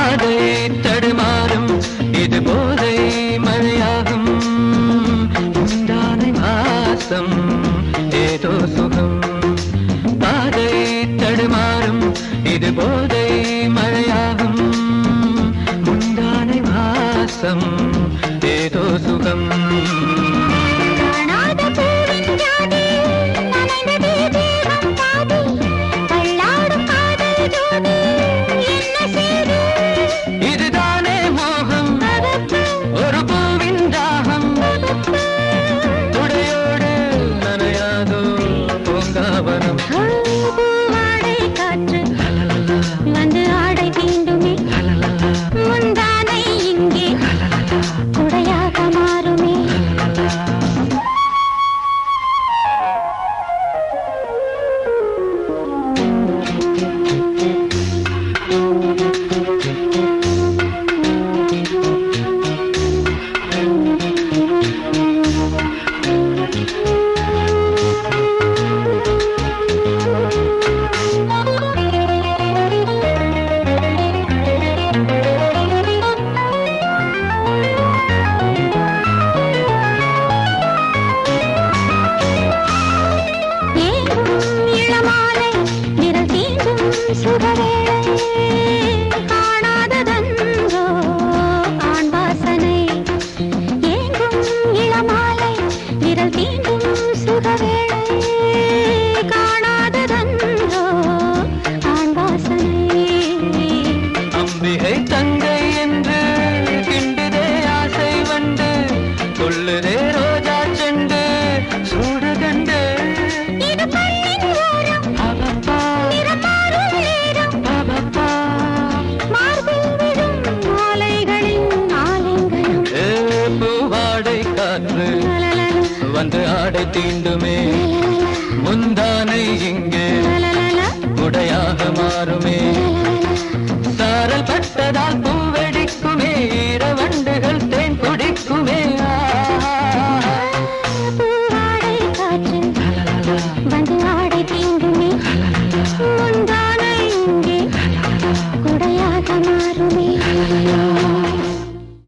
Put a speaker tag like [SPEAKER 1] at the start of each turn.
[SPEAKER 1] பாதை தடுமாறும் இது போதை மழையாகும் முந்தானை வாசம் ஏதோ சுகம் பாதை தடுமாறும் இது போதை மழையாகும் முந்தானை வாசம் ஏதோ சுகம்
[SPEAKER 2] காணாத பூவின் ஜாதி நனைந்ததே தேகம் பாதி தள்ளாடும் காதல் ஜோதி என்ன செய்து
[SPEAKER 1] இதுதானே மோகம்
[SPEAKER 2] பதப்பு
[SPEAKER 1] ஒரு பூவின் தாகம்
[SPEAKER 2] பதப்பு
[SPEAKER 1] துடையோடு நனையாதோ பூங்காவனம்
[SPEAKER 2] பூவாடை காற்று வந்து ஆடை தீண்டுமே முந்தானை இங்கே குடையாக மாறுமே ஏங்கும் இளமாலை விரல் தீண்டும் சுகவேளை காணாததன்றோ ஆண் வாசனை ஏங்கும் இளமாலை விரல் தீண்டும் சுகவேளை காணாததன்றோ ஆண் வாசனை
[SPEAKER 1] அம்பிகை தங்கை என்று கிண்டுதே ஆசை வண்டு கொள்ளுதே ரோஜா செண்டு சூடு கண்டு
[SPEAKER 2] இது பள்ளின் ஓரம்
[SPEAKER 1] பாபப்பா,
[SPEAKER 2] நிறம் மாறும் நேரம்
[SPEAKER 1] பாபப்பா.
[SPEAKER 2] மார்பில் விழும் மாலைகளின் ஆலிங்கனம்
[SPEAKER 1] ஏ, பூவாடை காற்று
[SPEAKER 2] லலலல,
[SPEAKER 1] வந்து ஆடை தீண்டுமே முந்தானை இங்கே
[SPEAKER 2] லலலல,
[SPEAKER 1] உடையாக மாறுமே சாரல் பட்டதால் பூவே